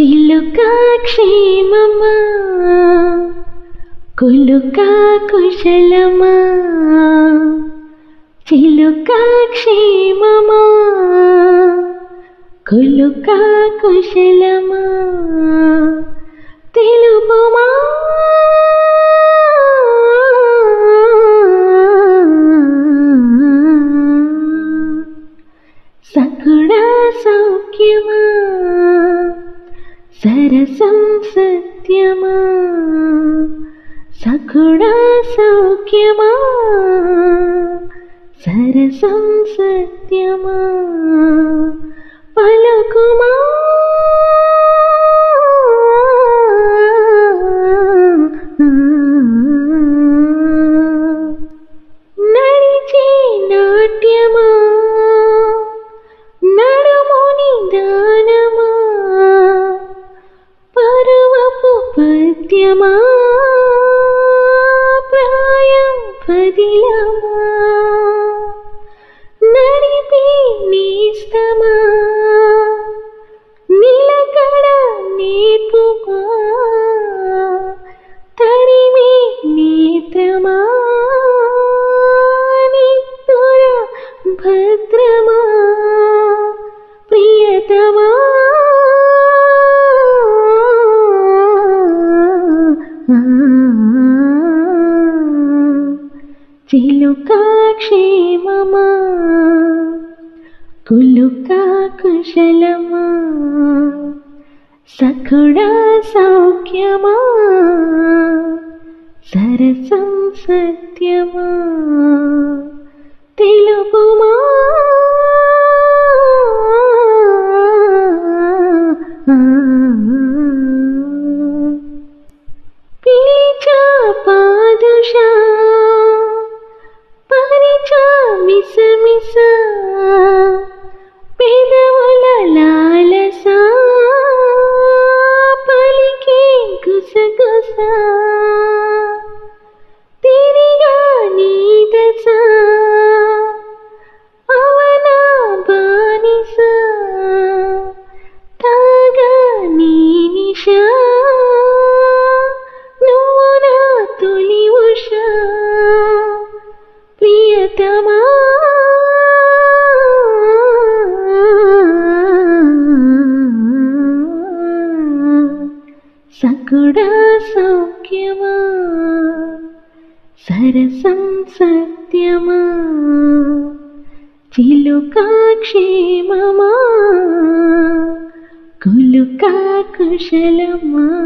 చిలుక క్షేమమా కులుక కుశలమా చిలుక క్షేమమా కులుక కుశలమా తెలుపుమా సకుడా సౌఖ్యమా సరసం సత్యమా సకుడా సౌఖ్యమా సరసం సత్యమా పలుకుమా నడిచే నాట్యమా నడుముని దానమా పరువపు పద్యమా ప్రాయం పదిలమా నడిపి నేస్తమా నిలకడ నేర్పుమా తరిమి నేత్రమా నిత్తుర భద్రమా ప్రియతమా చిలుక క్షేమమా కులుక కుశలమా సఖుడా సౌఖ్యమా సరసం సత్యమా తెలుపుమా పిలిచా పాదుషా పరిచా మిసమిస పెదవుల లాలస పలికి గుసగుస తిరిగా నీదస అవన బానిస తాగా నీ నిషా నువ్వు నా తొలి ఉషా ప్రియతమా సకుడా సౌఖ్యమా సరసం సత్యమా చిలుక క్షేమమా కులుక కుశలమా